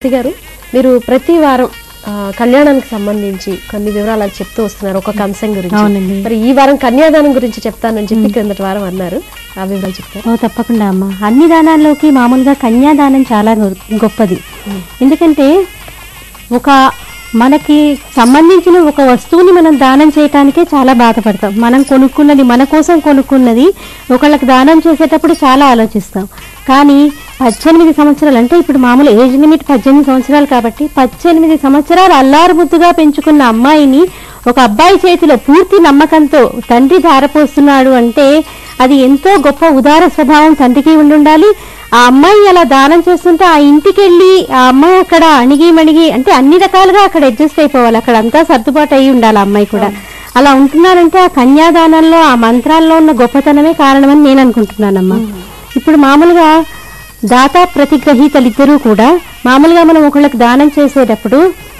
మూర్తి గారు మీరు ప్రతి వారం ఆ, కళ్యాణానికి సంబంధించి కొన్ని వివరాలు అలా చెప్తూ వస్తున్నారు ఒక అంశం గురించి అవునండి. మరి ఈ వారం కన్యాదానం గురించి చెప్తానని చెప్పి క్రిందటి వారం అన్నారు ఆ వివరాలు చెప్తారు ఓ తప్పకుండా అమ్మ అన్ని దానాల్లోకి మామూలుగా కన్యాదానం చాలా గొ- గొప్పది ఎందుకంటే ఒక మనకి సంబంధించిన ఒక వస్తువుని మనం దానం చేయటానికే చాలా బాధపడతాం మనం కొనుక్కున్నది మన కోసం కొనుక్కున్నది ఒకళ్ళకి దానం చేసేటప్పుడు చాలా ఆలోచిస్తాం కానీ పద్దెనిమిది సంవత్సరాలు అంటే ఇప్పుడు మామూలు ఏజ్ లిమిట్ పద్దెనిమిది సంవత్సరాలు కాబట్టి పద్దెనిమిది సంవత్సరాలు అల్లారు ముద్దుగా పెంచుకున్న అమ్మాయిని ఒక అబ్బాయి చేతిలో పూర్తి నమ్మకంతో తండ్రి ధారపోస్తున్నాడు అంటే అది ఎంతో గొప్ప ఉదార స్వభావం తండ్రికి ఉండుండాలి ఆ అమ్మాయి అలా దానం చేస్తుంటే ఆ ఇంటికి వెళ్ళి ఆ అమ్మాయి అక్కడ అణిగి మణిగి అంటే అన్ని రకాలుగా అక్కడ అడ్జస్ట్ అయిపోవాలి అక్కడ అంతా సర్దుబాటు అయి ఉండాలి ఆ అమ్మాయి కూడా అలా ఉంటున్నారంటే ఆ కన్యాదానంలో ఆ మంత్రాల్లో ఉన్న గొప్పతనమే కారణమని నేను అనుకుంటున్నానమ్మా ఇప్పుడు మామూలుగా దాత ప్రతిగ్రహీతలిద్దరూ కూడా మామూలుగా మనం ఒకళ్ళకి దానం చేసేటప్పుడు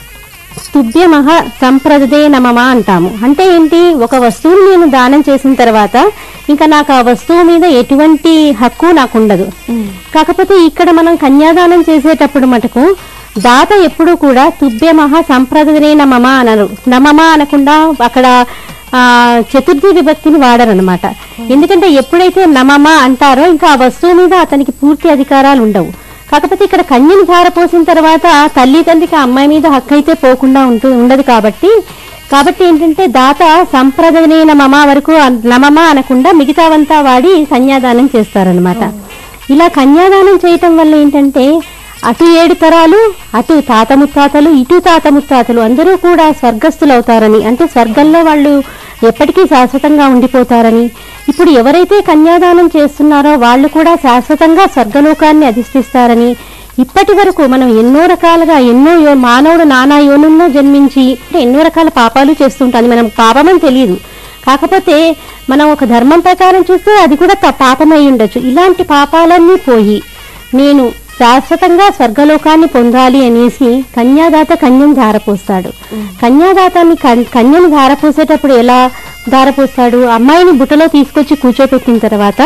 స్తుభ్యమహ సంప్రదే నమమ అంటాము అంటే ఏంటి ఒక వస్తువుని నేను దానం చేసిన తర్వాత ఇంకా నాకు ఆ వస్తువు మీద ఎటువంటి హక్కు నాకు ఉండదు కాకపోతే ఇక్కడ మనం కన్యాదానం చేసేటప్పుడు మటుకు దాత ఎప్పుడు కూడా తుభ్యమహ సంప్రదనే నమమ అనరు నమమ అనకుండా అక్కడ ఆ చతుర్థి విభక్తిని వాడరనమాట ఎందుకంటే ఎప్పుడైతే నమమ అంటారో ఇంకా ఆ వస్తువు మీద అతనికి పూర్తి అధికారాలు ఉండవు కాకపోతే ఇక్కడ కన్యని ధారపోసిన తర్వాత తల్లి తండ్రికి ఆ అమ్మాయి మీద హక్కు అయితే పోకుండా ఉంటూ ఉండదు కాబట్టి కాబట్టి ఏంటంటే దాత సంప్రదనైన మమ వరకు అన్- నమమ అనకుండా మిగతావంతా వాడి కన్యాదానం చేస్తారనమాట ఇలా కన్యాదానం చేయటం వల్ల ఏంటంటే అటు ఏడు తరాలు అటు తాత ముత్తాతలు ఇటు తాత ముత్తాతలు అందరూ కూడా స్వర్గస్థులు అవుతారని అంటే స్వర్గంలో వాళ్ళు ఎప్పటికీ శాశ్వతంగా ఉండిపోతారని ఇప్పుడు ఎవరైతే కన్యాదానం చేస్తున్నారో వాళ్ళు కూడా శాశ్వతంగా స్వర్గలోకాన్ని అధిష్ఠిస్తారని ఇప్పటి వరకు మనం ఎన్నో రకాలుగా ఎన్నో యో- మానవుడు నానా యోనుల్లో జన్మించి అంటే ఎన్నో రకాల పాపాలు చేస్తుంటాం అది మనం పాపమని తెలియదు కాకపోతే మనం ఒక ధర్మం ప్రకారం చూస్తే అది కూడా త- పాపమై ఉండొచ్చు ఇలాంటి పాపాలన్నీ పోయి నేను శాశ్వతంగా స్వర్గలోకాన్ని పొందాలి అనేసి కన్యాదాత కన్యను ధారపోస్తాడు కన్యాదాతాన్ని కన్- కన్యను ధారపోసేటప్పుడు ఎలా ధారపోస్తాడు అమ్మాయిని బుట్టలో తీసుకొచ్చి కూర్చోపెట్టిన తర్వాత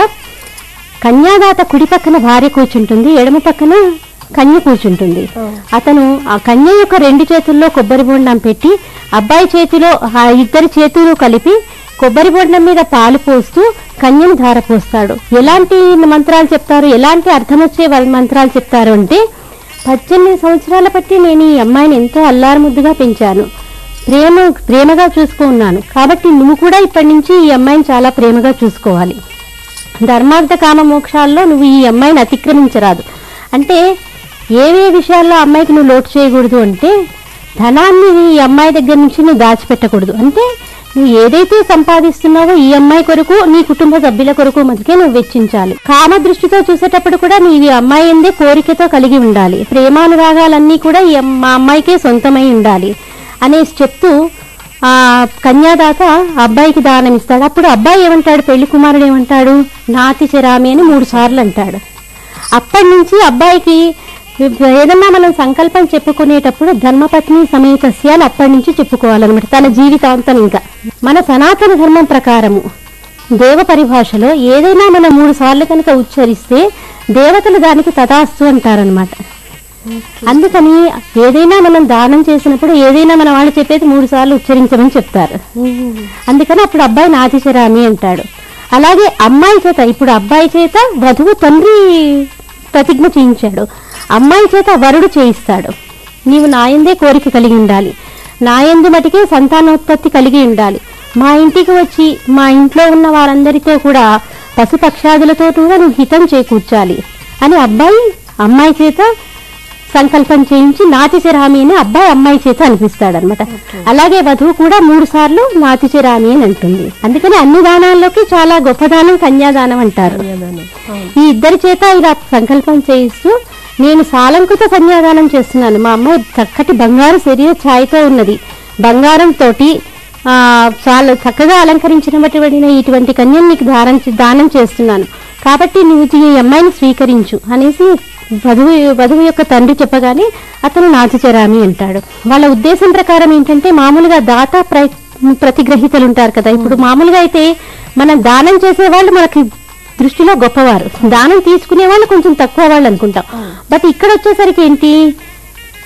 కన్యాదాత కుడి పక్కన భార్య కూర్చుంటుంది ఎడమ పక్కన కన్య కూర్చుంటుంది అతను ఆ కన్య యొక్క రెండు చేతుల్లో కొబ్బరి బొండం పెట్టి అబ్బాయి చేతిలో ఆ ఇద్దరి చేతులు కలిపి కొబ్బరి బొండం మీద పాలు పోస్తూ కన్యను ధారపోస్తాడు ఎలాంటి మంత్రాలు చెప్తారు ఎలాంటి అర్థం వచ్చే వాళ్ళ మంత్రాలు చెప్తారు అంటే పద్దెనిమిది సంవత్సరాల బట్టి నేను ఈ అమ్మాయిని ఎంతో అల్లారు ముద్దుగా పెంచాను ప్రేమ ప్రేమగా చూసుకున్నాను కాబట్టి నువ్వు కూడా ఇప్పటి నుంచి ఈ అమ్మాయిని చాలా ప్రేమగా చూసుకోవాలి ధర్మార్థ కామ మోక్షాల్లో నువ్వు ఈ అమ్మాయిని అతిక్రమించరాదు అంటే ఏవే విషయాల్లో ఆ అమ్మాయికి నువ్వు లోటు చేయకూడదు అంటే ధనాన్ని ఈ అమ్మాయి దగ్గర నుంచి నువ్వు దాచిపెట్టకూడదు అంటే నువ్వు ఏదైతే సంపాదిస్తున్నావో ఈ అమ్మాయి కొరకు నీ కుటుంబ సభ్యుల కొరకు మటుకే నువ్వు వెచ్చించాలి కామ దృష్టితో చూసేటప్పుడు కూడా నీవు ఈ అమ్మాయి ఎందే కోరికతో కలిగి ఉండాలి ప్రేమానురాగాలన్నీ కూడా ఈ అమ్- మా అమ్మాయికే సొంతమై ఉండాలి అనేసి చెప్తూ ఆ కన్యాదాత అబ్బాయికి దానం ఇస్తాడు అప్పుడు అబ్బాయి ఏమంటాడు పెళ్లి కుమారుడు ఏమంటాడు నాతి చెరామి అని మూడు సార్లు అంటాడు అప్పటి నుంచి అబ్బాయికి ఏదన్నా మనం సంకల్పం చెప్పుకునేటప్పుడు ధర్మపత్ని సమేతస్య అని అప్పటి నుంచి చెప్పుకోవాలన్నమాట తన జీవితాంతం ఇంకా మన సనాతన ధర్మం ప్రకారము దేవ పరిభాషలో ఏదైనా మనం మూడు సార్లు కనుక ఉచ్చరిస్తే దేవతలు దానికి తదాస్తు అంటారనమాట అందుకని ఏదైనా మనం దానం చేసినప్పుడు ఏదైనా మన వాళ్ళు చెప్పేది మూడు సార్లు ఉచ్చరించమని చెప్తారు అందుకని అప్పుడు అబ్బాయి నాతిచరామి అంటాడు అలాగే అమ్మాయి చేత ఇప్పుడు అబ్బాయి చేత వధువు తండ్రి ప్రతిజ్ఞ చేయించాడు అమ్మాయి చేత వరుడు చేయిస్తాడు నీవు నాయందే కోరిక కలిగి ఉండాలి నాయందు మటుకే సంతానోత్పత్తి కలిగి ఉండాలి మా ఇంటికి వచ్చి మా ఇంట్లో ఉన్న వారందరితో కూడా పశుపక్షాదులతో కూడా నువ్వు హితం చేకూర్చాలి అని అబ్బాయి అమ్మాయి చేత సంకల్పం చేయించి నాతి చిరామి అని అబ్బాయి అమ్మాయి చేత అనిపిస్తాడనమాట అలాగే వధువు కూడా మూడు సార్లు నాతి చిరామి అని అంటుంది అందుకని అన్ని దానాల్లోకి చాలా గొప్ప దానం కన్యాదానం అంటారు ఈ ఇద్దరి చేత ఇలా సంకల్పం చేయిస్తూ నేను సాలంకృత కన్యాదానం చేస్తున్నాను మా అమ్మాయి చక్కటి బంగారు శరీర ఛాయతో ఉన్నది బంగారం తోటి ఆ, చాలా చక్కగా అలంకరించినటువంటి ఇటువంటి కన్యను నీకు దానం దానం చేస్తున్నాను కాబట్టి నువ్వు ఈ అమ్మాయిని స్వీకరించు అనేసి వధువు వధువు యొక్క తండ్రి చెప్పగానే అతను నాచిచరామి అంటాడు వాళ్ళ ఉద్దేశం ప్రకారం ఏంటంటే మామూలుగా దాత ప్ర ప్రతిగ్రహీతలు ఉంటారు కదా ఇప్పుడు మామూలుగా అయితే మనం దానం చేసే వాళ్ళు మనకి దృష్టిలో గొప్పవారు దానం తీసుకునే వాళ్ళు కొంచెం తక్కువ వాళ్ళు అనుకుంటాం బట్ ఇక్కడ వచ్చేసరికి ఏంటి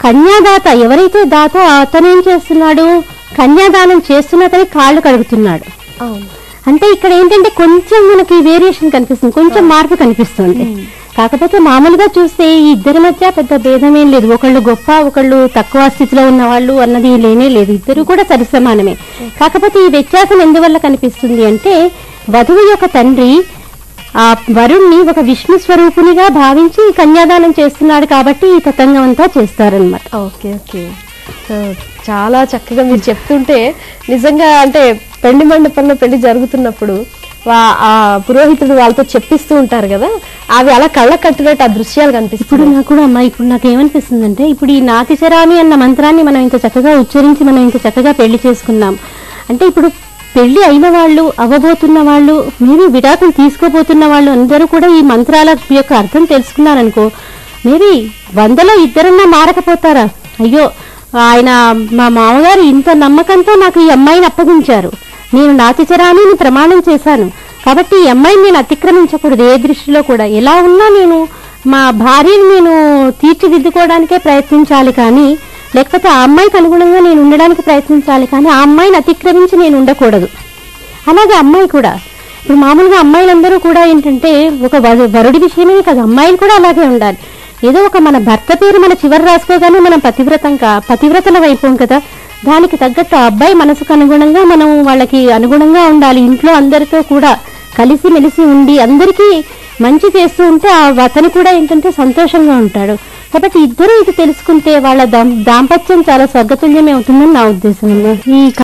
కన్యాదాత ఎవరైతే దాత అతను ఏం చేస్తున్నాడు కన్యాదానం చేస్తున్న అతని కాళ్ళు కడుగుతున్నాడు అవును అంటే ఇక్కడ ఏంటంటే కొంచెం మనకి వేరియేషన్ కనిపిస్తుంది కొంచెం మార్పు కనిపిస్తుంది కాకపోతే మామూలుగా చూస్తే ఈ ఇద్దరి మధ్య పెద్ద భేదం ఏం లేదు ఒకళ్ళు గొప్ప ఒకళ్ళు తక్కువ స్థితిలో ఉన్న వాళ్ళు అన్నది లేనే లేదు ఇద్దరు కూడా సరిసమానమే కాకపోతే ఈ వ్యత్యాసం ఎందువల్ల కనిపిస్తుంది అంటే వధువు యొక్క తండ్రి ఆ వరుణ్ణి ఒక విష్ణు స్వరూపునిగా భావించి కన్యాదానం చేస్తున్నాడు కాబట్టి ఈ తతంగం అంతా చేస్తారనమాట ఓకే ఓకే సో చాలా చక్కగా మీరు చెప్తుంటే నిజంగా అంటే పెళ్లి మండపంలో పెళ్లి జరుగుతున్నప్పుడు వా- ఆ పురోహితుడు వాళ్ళతో చెప్పిస్తూ ఉంటారు కదా అవి అలా కళ్ళ కట్టినట్టు ఆ దృశ్యాలు ఇప్పుడు కనిపిస్తుంది నాకు కూడా అమ్మా ఇప్పుడు నాకు ఏమనిపిస్తుందంటే ఇప్పుడు ఈ నాతిచరామి అన్న మంత్రాన్ని మనం ఇంత చక్కగా ఉచ్చరించి మనం ఇంత చక్కగా పెళ్లి చేసుకున్నాం అంటే ఇప్పుడు పెళ్లి అయిన వాళ్ళు అవ్వబోతున్న వాళ్ళు మేబీ విడాకులు తీసుకోబోతున్న వాళ్ళు అందరూ కూడా ఈ మంత్రాల యొక్క అర్థం తెలుసుకున్నారనుకో మేబీ వందలో ఇద్దరన్నా మారకపోతారా అయ్యో ఆయన మా మామగారు ఇంత నమ్మకంతో నాకు ఈ అమ్మాయిని అప్పగించారు నేను నాతిచరాని ప్రమాణం చేశాను కాబట్టి ఈ అమ్మాయిని నేను అతిక్రమించకూడదు ఏ దృష్టిలో కూడా ఎలా ఉన్నా నేను మా భార్యని నేను తీర్చిదిద్దుకోవడానికే ప్రయత్నించాలి కానీ లేకపోతే ఆ అమ్మాయికి అనుగుణంగా నేను ఉండడానికి ప్రయత్నించాలి కానీ ఆ అమ్మాయిని అతిక్రమించి నేను ఉండకూడదు అలాగే అమ్మాయి కూడా ఇప్పుడు మామూలుగా అమ్మాయిలందరూ కూడా ఏంటంటే ఒక వరు- వరుడి విషయమే కాదు అమ్మాయిలు కూడా అలాగే ఉండాలి ఏదో ఒక మన భర్త పేరు మన చివరి రాసుకోగానే మనం పతివ్రతం కా పతివ్రతలం అయిపోం కదా దానికి తగ్గట్టు ఆ అబ్బాయి మనసుకు అనుగుణంగా మనం వాళ్ళకి అనుగుణంగా ఉండాలి ఇంట్లో అందరితో కూడా కలిసి మెలిసి ఉండి అందరికీ మంచి చేస్తూ ఉంటే ఆ అతను కూడా ఏంటంటే సంతోషంగా ఉంటాడు కాబట్టి ఇద్దరు ఇది తెలుసుకుంటే వాళ్ళ దాం- దాంపత్యం చాలా స్వర్గతుల్యమే అవుతుందని నా ఉద్దేశం అమ్మా. ఈ